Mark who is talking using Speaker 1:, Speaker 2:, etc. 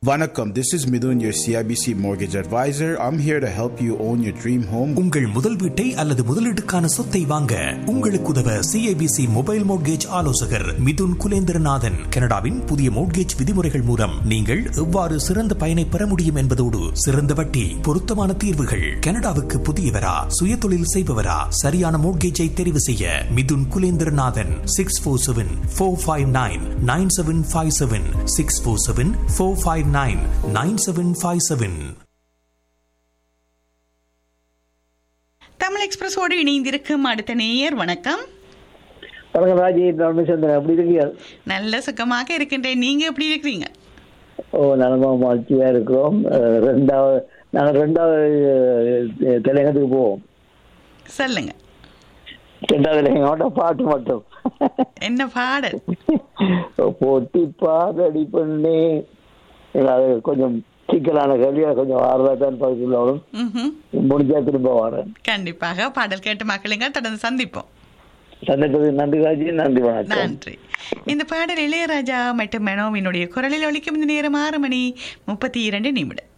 Speaker 1: Vanakkam, this is Midun, your CIBC mortgage advisor. I'm here to help you own your dream home.
Speaker 2: உங்கள் முதல் வீட்டை அல்லது முதலீட்டுக்கான சொத்தை வாங்க உங்களுக்கு உதவ சிஐபிசி மொபைல் மோட்கேஜ் ஆலோசகர் மிதுன் குலேந்திரநாதன் கனடாவின் புதிய மோட்கேஜ் விதிமுறைகள் மூலம் நீங்கள் எவ்வாறு சிறந்த பயனை பெற முடியும் என்பதோடு சிறந்த வட்டி பொருத்தமான தீர்வுகள் கனடாவுக்கு புதியவரா சுயதொழில் செய்பவரா சரியான மோட்கேஜை தெரிவு செய்ய Mithun Kulendranathan six four seven four five nine nine seven five seven six four seven four five nine nine seven five seven
Speaker 3: Tamil எக்ஸ்பிரஸோடு இணைந்திருக்கும் அடுத்த நேயர் வணக்கம்
Speaker 4: வணக்கம் ராஜி ரமேசந்திரன் எப்படி இருக்கீங்க
Speaker 3: நல்ல சுகமாக இருக்கின்றேன் நீங்க எப்படி இருக்கிறீங்க
Speaker 4: ஓ நலமா மகிழ்ச்சியா இருக்கிறோம் அஹ், ரெண்டாவது நாங்கள் ரெண்டாவது அஹ், தலையங்கத்துக்கு போவோம்
Speaker 3: சொல்லுங்க
Speaker 4: ரெண்டாவது தலையங்கோட பாட்டு மட்டும்
Speaker 3: என்ன பாடல்
Speaker 4: போட்டி பாதடி பண்ணே அது கொஞ்சம் சிக்கலான கேள்வியா கொஞ்சம் ஆறுதா தான் பார்த்துள்ளவரும்
Speaker 3: ம்ஹும்.
Speaker 4: முடிஞ்சா திரும்ப வரேன்
Speaker 3: கண்டிப்பாக பாடல் கேட்டு மக்களுங்க தொடர்ந்து சந்திப்போம்
Speaker 4: சந்திப்பதுக்கு நன்றி ராஜி நன்றி வணக்கம்
Speaker 3: நன்றி இந்த பாடல் இளையராஜா மற்றும் மெனோவினுடைய குரலில் ஒலிக்கும் இந்த நேரம் ஆறு மணி முப்பத்தி இரண்டு நிமிடம்